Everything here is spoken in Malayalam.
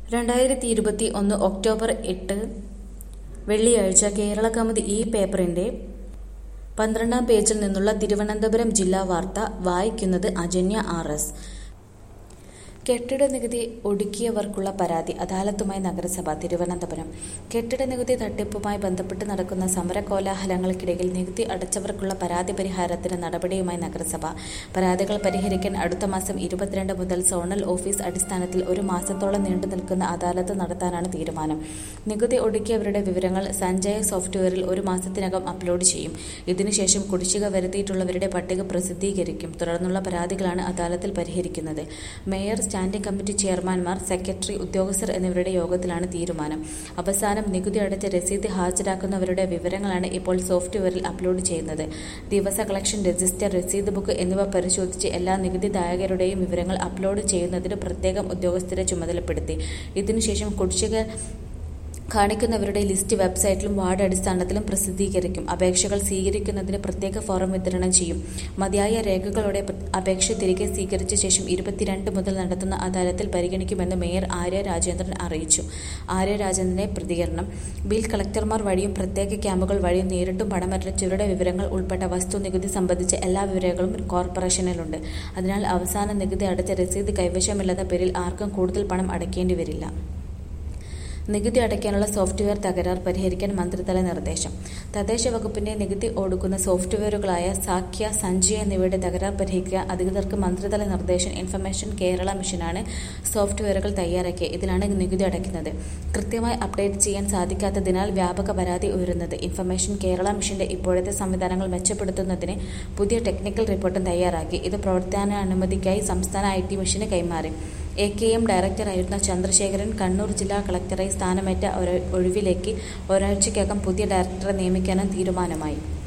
രണ്ടായിരത്തി ഇരുപത്തി ഒന്ന് ഒക്ടോബർ എട്ട് വെള്ളിയാഴ്ച കേരള കൗമുദി ഈ പേപ്പറിന്റെ പന്ത്രണ്ടാം പേജിൽ നിന്നുള്ള തിരുവനന്തപുരം ജില്ലാ വാർത്ത വായിക്കുന്നത് അജന്യ ആർ എസ് കെട്ടിട നികുതി ഒടുക്കിയവർക്കുള്ള പരാതി അദാലത്തുമായി നഗരസഭ തിരുവനന്തപുരം കെട്ടിട നികുതി തട്ടിപ്പുമായി ബന്ധപ്പെട്ട് നടക്കുന്ന സമരകോലാഹലങ്ങൾക്കിടയിൽ നികുതി അടച്ചവർക്കുള്ള പരാതി പരിഹാരത്തിന് നടപടിയുമായി നഗരസഭ പരാതികൾ പരിഹരിക്കാൻ അടുത്ത മാസം ഇരുപത്തിരണ്ട് മുതൽ സോണൽ ഓഫീസ് അടിസ്ഥാനത്തിൽ ഒരു മാസത്തോളം നീണ്ടു നിൽക്കുന്ന അദാലത്ത് നടത്താനാണ് തീരുമാനം നികുതി ഒടുക്കിയവരുടെ വിവരങ്ങൾ സഞ്ജയ സോഫ്റ്റ്വെയറിൽ ഒരു മാസത്തിനകം അപ്ലോഡ് ചെയ്യും ഇതിനുശേഷം കുടിശ്ശിക വരുത്തിയിട്ടുള്ളവരുടെ പട്ടിക പ്രസിദ്ധീകരിക്കും തുടർന്നുള്ള പരാതികളാണ് അദാലത്തിൽ പരിഹരിക്കുന്നത് മേയർ സ്റ്റാൻഡിംഗ് കമ്മിറ്റി ചെയർമാൻമാർ സെക്രട്ടറി ഉദ്യോഗസ്ഥർ എന്നിവരുടെ യോഗത്തിലാണ് തീരുമാനം അവസാനം നികുതി അടച്ച രസീത് ഹാജരാക്കുന്നവരുടെ വിവരങ്ങളാണ് ഇപ്പോൾ സോഫ്റ്റ്വെയറിൽ അപ്ലോഡ് ചെയ്യുന്നത് ദിവസ കളക്ഷൻ രജിസ്റ്റർ രസീത് ബുക്ക് എന്നിവ പരിശോധിച്ച് എല്ലാ നികുതിദായകരുടെയും വിവരങ്ങൾ അപ്ലോഡ് ചെയ്യുന്നതിന് പ്രത്യേകം ഉദ്യോഗസ്ഥരെ ചുമതലപ്പെടുത്തി ഇതിനുശേഷം കുടിശ്ശിക കാണിക്കുന്നവരുടെ ലിസ്റ്റ് വെബ്സൈറ്റിലും വാർഡ് അടിസ്ഥാനത്തിലും പ്രസിദ്ധീകരിക്കും അപേക്ഷകൾ സ്വീകരിക്കുന്നതിന് പ്രത്യേക ഫോറം വിതരണം ചെയ്യും മതിയായ രേഖകളോടെ അപേക്ഷ തിരികെ സ്വീകരിച്ച ശേഷം ഇരുപത്തിരണ്ട് മുതൽ നടത്തുന്ന അദാലത്തിൽ പരിഗണിക്കുമെന്ന് മേയർ ആര്യ രാജേന്ദ്രൻ അറിയിച്ചു ആര്യ രാജേന്ദ്രന്റെ പ്രതികരണം ബിൽ കളക്ടർമാർ വഴിയും പ്രത്യേക ക്യാമ്പുകൾ വഴിയും നേരിട്ടും പണമടച്ചവരുടെ വിവരങ്ങൾ ഉൾപ്പെട്ട വസ്തു നികുതി സംബന്ധിച്ച എല്ലാ വിവരങ്ങളും കോർപ്പറേഷനിലുണ്ട് അതിനാൽ അവസാന നികുതി അടച്ച രസീത് കൈവശമില്ലാത്ത പേരിൽ ആർക്കും കൂടുതൽ പണം അടയ്ക്കേണ്ടി വരില്ല നികുതി അടയ്ക്കാനുള്ള സോഫ്റ്റ്വെയർ തകരാർ പരിഹരിക്കാൻ മന്ത്രിതല നിർദ്ദേശം തദ്ദേശ വകുപ്പിന്റെ നികുതി ഒടുക്കുന്ന സോഫ്റ്റ്വെയറുകളായ സാഖ്യ സഞ്ജയ് എന്നിവയുടെ തകരാർ പരിഹരിക്കാൻ അധികൃതർക്ക് മന്ത്രിതല നിർദ്ദേശം ഇൻഫർമേഷൻ കേരള മിഷനാണ് സോഫ്റ്റ്വെയറുകൾ തയ്യാറാക്കിയത് ഇതിലാണ് നികുതി അടയ്ക്കുന്നത് കൃത്യമായി അപ്ഡേറ്റ് ചെയ്യാൻ സാധിക്കാത്തതിനാൽ വ്യാപക പരാതി ഉയരുന്നത് ഇൻഫർമേഷൻ കേരള മിഷന്റെ ഇപ്പോഴത്തെ സംവിധാനങ്ങൾ മെച്ചപ്പെടുത്തുന്നതിന് പുതിയ ടെക്നിക്കൽ റിപ്പോർട്ടും തയ്യാറാക്കി ഇത് പ്രവർത്തനാനുമതിക്കായി സംസ്ഥാന ഐ ടി മിഷന് കൈമാറി എ കെ എം ഡയറക്ടറായിരുന്ന ചന്ദ്രശേഖരൻ കണ്ണൂർ ജില്ലാ കളക്ടറായി സ്ഥാനമേറ്റ ഒഴിവിലേക്ക് ഒരാഴ്ചയ്ക്കകം പുതിയ ഡയറക്ടറെ നിയമിക്കാനും തീരുമാനമായി